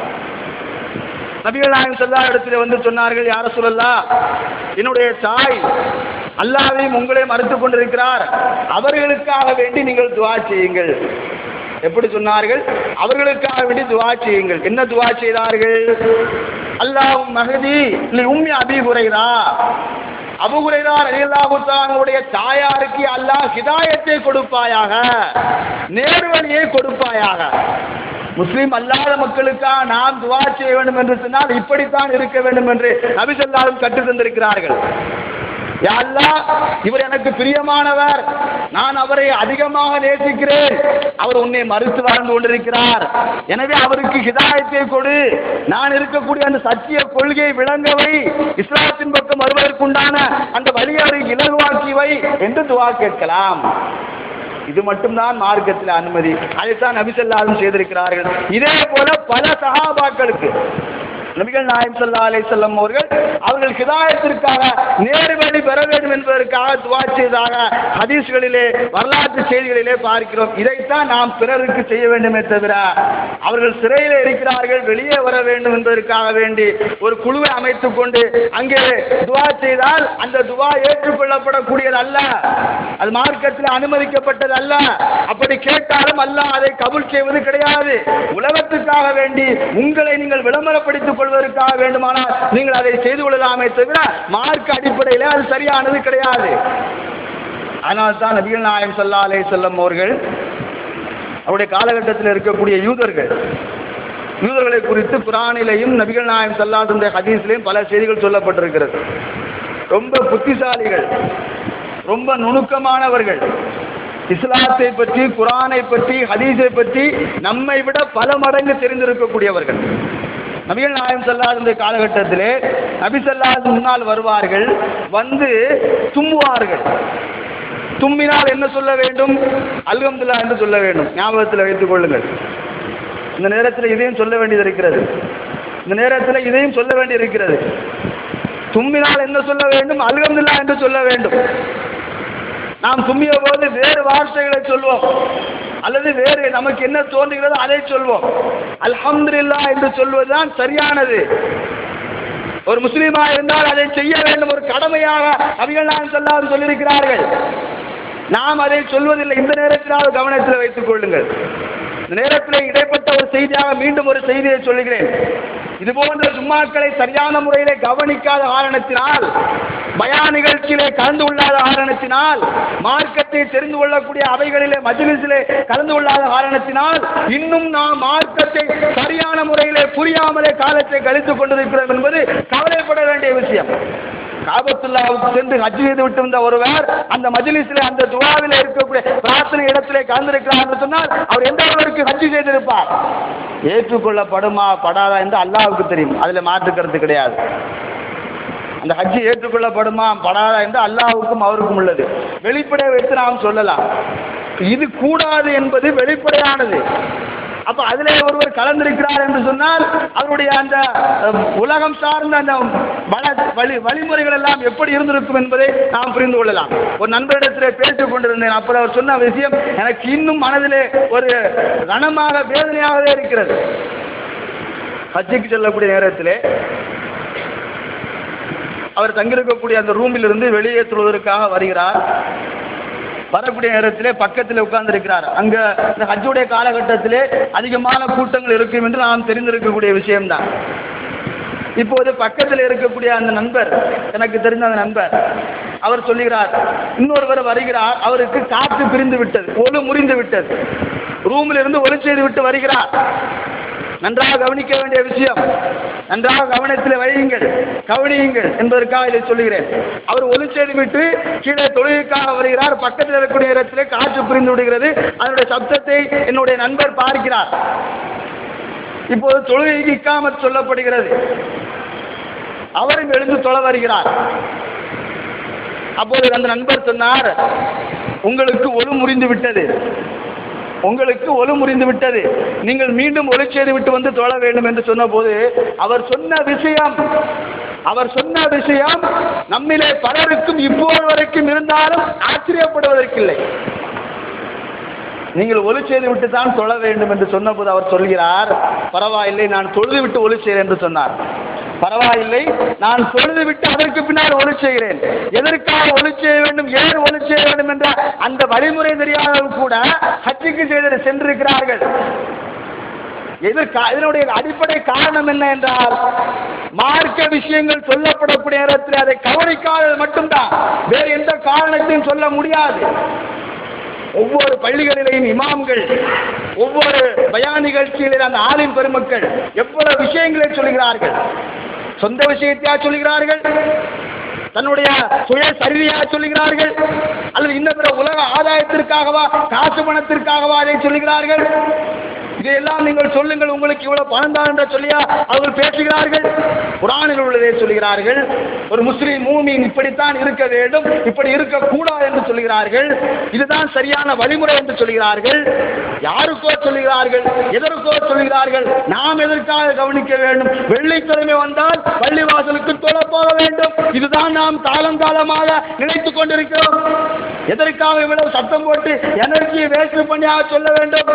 நபிகள் நாயகம் செல்லா இடத்துல வந்து சொன்னார்கள் யார சொல்லலா என்னுடைய தாய் அல்லாவையும் உங்களையும் மறுத்து கொண்டிருக்கிறார் அவர்களுக்காக வேண்டி நீங்கள் துவா செய்யுங்கள் எப்படி சொன்னார்கள் அவர்களுக்காக வேண்டி துவா செய்யுங்கள் என்ன துவா செய்தார்கள் அல்லாஹ் மகதி இல்லை உண்மை அபி குறைதா அபுகுரைதா ரலியல்லாஹுத்தானுடைய தாயாருக்கு அல்லாஹ் ஹிதாயத்தை கொடுப்பாயாக நேர்வழியை கொடுப்பாயாக முஸ்லிம் அல்லாத மக்களுக்காக நாம் துவா செய்ய வேண்டும் என்று சொன்னால் இப்படித்தான் இருக்க வேண்டும் என்று நபிசல்லாலும் கற்று தந்திருக்கிறார்கள் யா அல்லாஹ் இவர் எனக்கு பிரியமானவர் நான் அவரை அதிகமாக நேசிக்கிறேன் அவர் உன்னை மறுத்து வாழ்ந்து கொண்டிருக்கிறார் எனவே அவருக்கு ஹிதாயத்தை கொடு நான் இருக்கக்கூடிய அந்த சத்திய கொள்கையை விளங்கவை இஸ்லாத்தின் பக்கம் வருவதற்குண்டான அந்த வழியை அவருக்கு இலகுவாக்கி வை என்று துவா கேட்கலாம் இது மட்டும்தான் மார்க்கத்தில் அனுமதி அதைத்தான் நபிசல்லாலும் செய்திருக்கிறார்கள் இதே போல பல சகாபாக்களுக்கு நபிகள் நாயம் சல்லா அலை செல்லம் அவர்கள் அவர்கள் ஹிதாயத்திற்காக நேர்வழி பெற வேண்டும் என்பதற்காக துவா செய்ததாக ஹதீஸ்களிலே வரலாற்று செய்திகளிலே பார்க்கிறோம் இதைத்தான் நாம் பிறருக்கு செய்ய வேண்டுமே தவிர அவர்கள் சிறையில் இருக்கிறார்கள் வெளியே வர வேண்டும் என்பதற்காக வேண்டி ஒரு குழுவை அமைத்துக் கொண்டு அங்கே துவா செய்தால் அந்த துவா ஏற்றுக்கொள்ளப்படக்கூடியது அல்ல அது மார்க்கத்தில் அனுமதிக்கப்பட்டது அல்ல அப்படி கேட்டாலும் அல்ல அதை கபூல் செய்வது கிடையாது உலகத்துக்காக வேண்டி உங்களை நீங்கள் விளம்பரப்படுத்திக் கொள்வதற்காக வேண்டுமானால் நீங்கள் அதை செய்து கொள்ளலாமே தவிர மார்க் அடிப்படையில் அது சரியானது கிடையாது அதனால தான் நபிகள் நாயகம் ஸல்லல்லாஹு அலைஹி வஸல்லம் அவர்கள் அவருடைய காலகட்டத்தில் இருக்கக்கூடிய யூதர்கள் யூதர்களை குறித்து குரானிலையும் நபிகள் நாயகம் ஸல்லல்லாஹு ஹதீஸ்லையும் பல செய்திகள் சொல்லப்பட்டிருக்கிறது ரொம்ப புத்திசாலிகள் ரொம்ப நுணுக்கமானவர்கள் இஸ்லாத்தை பற்றி குரானை பற்றி ஹதீஸை பற்றி நம்மை விட பல மடங்கு தெரிந்திருக்கக்கூடியவர்கள் நபிகள் நாயம் செல்லாத காலகட்டத்திலே நபி செல்லாத முன்னால் வருவார்கள் வந்து தும்முவார்கள் தும்மினால் என்ன சொல்ல வேண்டும் அல்ஹம்துல்லா என்று சொல்ல வேண்டும் ஞாபகத்தில் வைத்துக் கொள்ளுங்கள் இந்த நேரத்தில் இதையும் சொல்ல வேண்டியது இருக்கிறது இந்த நேரத்தில் இதையும் சொல்ல வேண்டியது இருக்கிறது தும்மினால் என்ன சொல்ல வேண்டும் அல்ஹம்துல்லா என்று சொல்ல வேண்டும் நாம் தும்மிய போது வேறு வார்த்தைகளை சொல்வோம் அல்லது வேறு நமக்கு என்ன தோன்றுகிறதோ அதை சொல்வோம் அல்ஹம்துலில்லாஹ் என்று சொல்வதுதான் சரியானது ஒரு முஸ்லீமா இருந்தால் அதை செய்ய வேண்டும் ஒரு கடமையாக அபிகள் நான் சொல்லாது சொல்லியிருக்கிறார்கள் நாம் அதை சொல்வதில்லை இந்த நேரத்திலாவது கவனத்தில் வைத்துக் கொள்ளுங்கள் இந்த நேரத்தில் இடைப்பட்ட ஒரு செய்தியாக மீண்டும் ஒரு செய்தியை சொல்லுகிறேன் இது போன்ற ஜும்மாக்களை சரியான முறையிலே கவனிக்காத காரணத்தினால் பயா நிகழ்ச்சியிலே கலந்து கொள்ளாத காரணத்தினால் மார்க்கத்தை தெரிந்து கொள்ளக்கூடிய அவைகளிலே மஜ்லிஸிலே கலந்து கொள்ளாத காரணத்தினால் இன்னும் நாம் மார்க்கத்தை சரியான முறையிலே புரியாமலே காலத்தை கழித்துக் கொண்டிருக்கிறோம் என்பது கவலைப்பட வேண்டிய விஷயம் காபத்துல்லாவுக்கு சென்று ஹஜ் செய்து விட்டு வந்த ஒருவர் அந்த மஜ்லிஸிலே அந்த துவாவிலே இருக்கக்கூடிய பிரார்த்தனை இடத்திலே கலந்திருக்கிறார் என்று சொன்னால் அவர் எந்த அளவிற்கு ஹஜ் செய்திருப்பார் ஏற்றுக்கொள்ளப்படுமா படாதா என்று அல்லாஹ்வுக்கு தெரியும் அதில் மாற்று கருத்து கிடையாது அந்த ஹஜ் ஏற்றுக்கொள்ளப்படுமா படாதா என்று அல்லாஹ்வுக்கும் அவருக்கும் உள்ளது வெளிப்படை வைத்து நாம் சொல்லலாம் இது கூடாது என்பது வெளிப்படையானது அப்ப அதிலே ஒருவர் கலந்திருக்கிறார் என்று சொன்னால் அவருடைய அந்த அஹ், உலகம் சார்ந்த அந்த வள வழி வழிமுறைகள் எல்லாம் எப்படி இருந்திருக்கும் என்பதை நாம் புரிந்து கொள்ளலாம் ஒரு நண்பரிடத்தில் பேசிக் கொண்டிருந்தேன் அப்போ அவர் சொன்ன விஷயம் எனக்கு இன்னும் மனதிலே ஒரு ரணமாக வேதனையாகவே இருக்கிறது ஹஜ்ஜுக்கு செல்லக்கூடிய நேரத்திலே அவர் தங்கியிருக்கக்கூடிய அந்த ரூமில் இருந்து வெளியேற்றுவதற்காக வருகிறார் வரக்கூடிய நேரத்திலே பக்கத்தில் உட்கார்ந்திருக்கிறார் அங்க இந்த ஹஜ்ஜுடைய காலகட்டத்திலே அதிகமான கூட்டங்கள் இருக்கும் என்று நாம் தெரிந்திருக்கக்கூடிய விஷயம்தான் இப்போது பக்கத்தில் இருக்கக்கூடிய அந்த நண்பர் எனக்கு தெரிந்த அந்த நண்பர் அவர் சொல்லுகிறார் இன்னொருவர் வருகிறார் அவருக்கு காற்று பிரிந்து விட்டது ஒளு முறிந்து விட்டது ரூமில் இருந்து ஒளி செய்து விட்டு வருகிறார் நன்றாக கவனிக்க வேண்டிய விஷயம் நன்றாக கவனத்தில் வையுங்கள் கவனியுங்கள் என்பதற்காக இதை சொல்லுகிறேன் அவர் ஒளி செய்து விட்டு கீழே தொழிலுக்காக வருகிறார் பக்கத்தில் இருக்கக்கூடிய இடத்திலே காற்று புரிந்து விடுகிறது அதனுடைய சப்தத்தை என்னுடைய நண்பர் பார்க்கிறார் இப்போது தொழுகைக்கு இக்காமத் சொல்லப்படுகிறது அவரும் எழுந்து தொழ வருகிறார் அப்போது அந்த நண்பர் சொன்னார் உங்களுக்கு ஒளு முறிந்து விட்டது உங்களுக்கு ஒளு முறிந்து விட்டது நீங்கள் மீண்டும் ஒளி செய்து விட்டு வந்து தொழ வேண்டும் என்று சொன்னபோது அவர் சொன்ன விஷயம் அவர் சொன்ன விஷயம் நம்மிலே பலருக்கும் இப்போது வரைக்கும் இருந்தாலும் ஆச்சரியப்படுவதற்கில்லை நீங்கள் ஒளி செய்து விட்டு தான் தொழ வேண்டும் என்று சொன்னபோது அவர் சொல்கிறார் பரவாயில்லை நான் தொழுது விட்டு ஒளி செய்கிறேன் என்று சொன்னார் பரவாயில்லை நான் தொழுது விட்டு அதற்கு பின்னால் ஒளி செய்கிறேன் எதற்காக ஒளி செய்ய வேண்டும் ஏன் ஒளி செய்ய வேண்டும் என்ற அந்த வழிமுறை தெரியாதவர்கள் கூட ஹஜ்ஜுக்கு செய்து சென்றிருக்கிறார்கள் இதற்கு இதனுடைய அடிப்படை காரணம் என்ன என்றால் மார்க்க விஷயங்கள் சொல்லப்படக்கூடிய நேரத்தில் அதை கவனிக்காதது மட்டும்தான் வேறு எந்த காரணத்தையும் சொல்ல முடியாது ஒவ்வொரு பள்ளிகளிலேயும் இமாம்கள் ஒவ்வொரு பயான் நிகழ்ச்சிகளில் அந்த ஆலிம் பெருமக்கள் எவ்வளவு விஷயங்களை சொல்கிறார்கள் சொந்த விஷயத்தையா சொல்கிறார்கள் தன்னுடைய சுய சரிதையா சொல்லுகிறார்கள் அல்லது இன்ன பிற உலக ஆதாயத்திற்காகவா காசு பணத்திற்காகவா அதை சொல்லுகிறார்கள் இதையெல்லாம் நீங்கள் சொல்லுங்கள் உங்களுக்கு இவ்வளவு பணம் தான் என்று சொல்லியா அவர்கள் பேசுகிறார்கள் குரானில் உள்ளதை சொல்கிறார்கள் ஒரு முஸ்லீம் மூமின் இப்படித்தான் இருக்க வேண்டும் இப்படி இருக்கக்கூடாது என்று சொல்கிறார்கள் இதுதான் சரியான வழிமுறை என்று சொல்கிறார்கள் யாருக்கோ சொல்கிறார்கள் எதற்கோ சொல்கிறார்கள் நாம் எதற்காக கவனிக்க வேண்டும் வெள்ளிக்கிழமை வந்தால் பள்ளிவாசலுக்கு தொழ போக வேண்டும் இதுதான் நாம் காலம் காலமாக நினைத்துக் கொண்டிருக்கிறோம் எதற்காக இவ்வளவு சத்தம் போட்டு எனர்ஜியை வேஸ்ட் பண்ணியாக சொல்ல வேண்டும்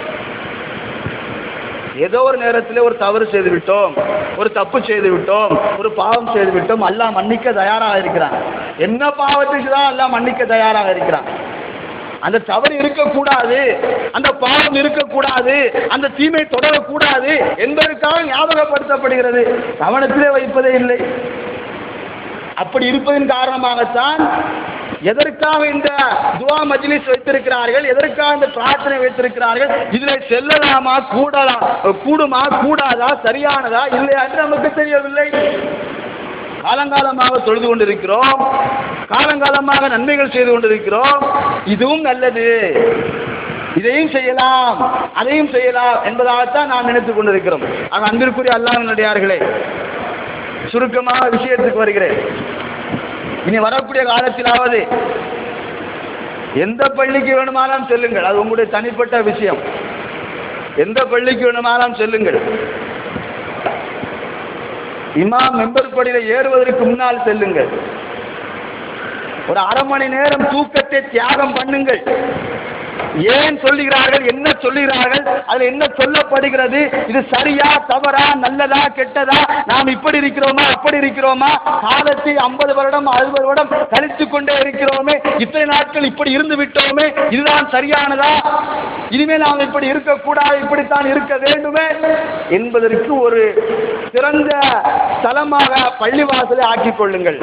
ஏதோ ஒரு நேரத்தில் ஒரு தவறு செய்து விட்டோம் ஒரு தப்பு செய்து விட்டோம் ஒரு பாவம் செய்து விட்டோம் அல்லாஹ் மன்னிக்க தயாராக இருக்கிறான் என்ன பாவத்துக்கு தான் அல்லாஹ் மன்னிக்க தயாராக இருக்கிறான் அந்த தவறு இருக்கக்கூடாது அந்த பாவம் இருக்கக்கூடாது அந்த தீமை தொடரக்கூடாது என்பதற்காக ஞாபகப்படுத்தப்படுகிறது கவனத்திலே வைப்பதே இல்லை அப்படி இருப்பதன் காரணமாகத்தான் எதற்காக இந்த துவா மஜ்லிஸ் வைத்திருக்கிறார்கள் எதற்காக இந்த பிரார்த்தனை வைத்திருக்கிறார்கள் இதில் செல்லலாமா கூடலாம் கூடுமா கூடாதா சரியானதா இல்லையா என்று நமக்கு தெரியவில்லை காலங்காலமாக தொழுது கொண்டிருக்கிறோம் காலங்காலமாக நன்மைகள் செய்து கொண்டிருக்கிறோம் இதுவும் நல்லது இதையும் செய்யலாம் அதையும் செய்யலாம் என்பதாகத்தான் நாம் நினைத்துக் கொண்டிருக்கிறோம் ஆக அன்பிற்குரிய அல்லாஹ் நடிகார்களே சுருக்கமாக விஷயத்துக்கு வருகிறேன் இனி வரக்கூடிய காலத்திலாவது எந்த பள்ளிக்கு வேணுமானாலும் செல்லுங்கள் அது உங்களுடைய தனிப்பட்ட விஷயம் எந்த பள்ளிக்கு வேணுமானாலும் செல்லுங்கள் இமாம் மெம்பர் படியில் ஏறுவதற்கு முன்னால் செல்லுங்கள் ஒரு அரை மணி நேரம் தூக்கத்தை தியாகம் பண்ணுங்கள் ஏன் சொல்லுகிறார்கள் என்ன சொல்லுகிறார்கள் அதில் என்ன சொல்லப்படுகிறது இது சரியா தவறா நல்லதா கெட்டதா நாம் இப்படி இருக்கிறோமா அப்படி இருக்கிறோமா காலத்தை ஐம்பது வருடம் அறுபது வருடம் கழித்து கொண்டே இருக்கிறோமே இத்தனை நாட்கள் இப்படி இருந்து விட்டோமே இதுதான் சரியானதா இனிமேல் நாம் இப்படி இருக்கக்கூடாது இப்படித்தான் இருக்க வேண்டுமே என்பதற்கு ஒரு சிறந்த தலமாக பள்ளிவாசலை ஆக்கிக் கொள்ளுங்கள்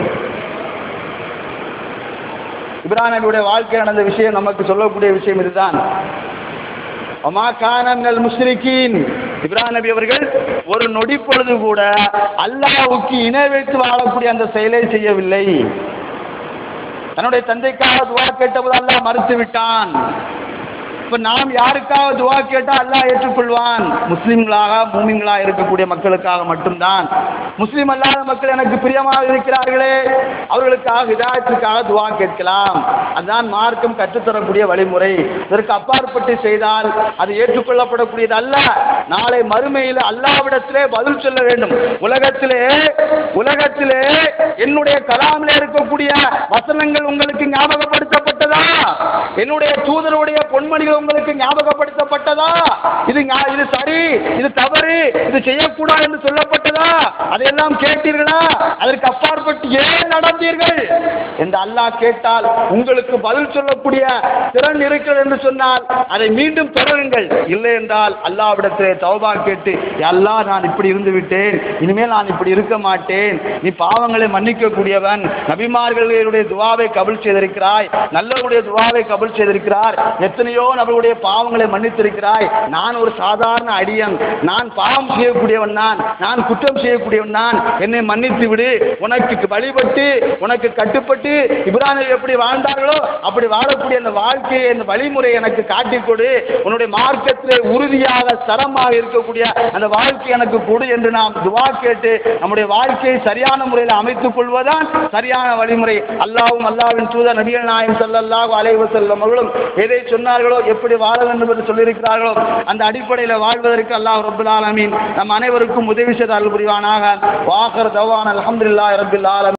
இப்ராஹிம் நபியுடைய வாழ்க்கை நடந்த விஷயம் நமக்கு சொல்லக்கூடிய விஷயம் இதுதான் அமா கானங்கள் முஸ்ரிக்கீன் இப்ராஹிம் நபி அவர்கள் ஒரு நொடி பொழுது கூட அல்லாஹ்வுக்கு இணை வைத்து வாழக்கூடிய அந்த செயலை செய்யவில்லை தன்னுடைய தந்தைக்காக துவா கேட்டபோது அல்லாஹ் மறுத்து விட்டான் இப்ப நாம் யாருக்காக துவா கேட்டா அல்லாஹ் ஏற்றுக்கொள்வான் முஸ்லிம்களாக மூமின்களாக இருக்கக்கூடிய மக்களுக்காக மட்டும்தான் முஸ்லிம் அல்லாத மக்கள் எனக்கு பிரியமாக இருக்கிறார்களே அவர்களுக்காக ஹிதாயத்திற்காக துவா கேட்கலாம் அதுதான் மார்க்கம் கற்றுத்தரக்கூடிய வழிமுறை இதற்கு அப்பாற்பட்டு செய்தால் அது ஏற்றுக்கொள்ளப்படக்கூடியது அல்ல நாளை மறுமையில் அல்லாவிடத்திலே பதில் சொல்ல வேண்டும் உலகத்திலே உலகத்திலே என்னுடைய கலாமிலே இருக்கக்கூடிய வசனங்கள் உங்களுக்கு ஞாபகப்படுத்தப்பட்டதா என்னுடைய தூதருடைய பொன்மணிகள் உங்களுக்கு ஞாபகப்படுத்தப்பட்டதா இது ஞா- இது சரி இது தவறு இது செய்யக்கூடாது என்று சொல்லப்பட்டதா அதையெல்லாம் கேட்டீர்களா அதற்கு அப்பாற்பட்டு ஏன் நடந்தீர்கள் என்று அல்லாஹ் கேட்டால் உங்களுக்கு பதில் சொல்லக்கூடிய திறன் இருக்கிறது என்று சொன்னால் அதை மீண்டும் தொடருங்கள் இல்லை என்றால் அல்லாவிடத்திலே தௌபா கேட்டு அல்லாஹ் நான் இப்படி இருந்து விட்டேன் இனிமேல் நான் இப்படி இருக்க மாட்டேன் நீ பாவங்களை மன்னிக்க கூடியவன் நபிமார்களுடைய துவாவை கபுல் செய்திருக்கிறாய் நல்லவருடைய துவாவை கபுல் செய்திருக்கிறார் எத்தனையோ நபர்களுடைய பாவங்களை மன்னித்திருக்கிறாய் நான் ஒரு சாதாரண அடியன் நான் பாவம் செய்யக்கூடியவன் நான் நான் குற்றம் செய்யக்கூடியவன் நான் என்னை மன்னித்து விடு உனக்கு வழிபட்டு உனக்கு கட்டுப்பட்டு இப்ராஹிம் எப்படி வாழ்ந்தார்களோ அப்படி வாழக்கூடிய அந்த வாழ்க்கையை அந்த வழிமுறை எனக்கு காட்டிக் கொடு உன்னுடைய மார்க்கத்திலே உறுதியாக சரமாக இருக்கக்கூடிய அந்த வாழ்க்கை எனக்கு கொடு என்று நாம் துவா கேட்டு நம்முடைய வாழ்க்கையை சரியான முறையில் அமைத்துக் கொள்வதுதான் சரியான வழிமுறை அல்லாவும் அல்லாவின் தூதர் நபிகள் நாயம் ஸல்லல்லாஹு அலைஹி வஸல்லம் அவர்களும் எதை சொன்னார்களோ எப்படி வாழ வேண்டும் என்று சொல்லியிருக்கிறார்களோ அந்த அடிப்படையில் வாழ்வதற்கு அல்லாஹ் ரப்பல் ஆலமீன் நம் அனைவருக்கும் உதவி செய்து அருள் புரிவானாக வாகர் தவான் அல்ஹம்துலில்லாஹி ரப்பில் ஆலமீன்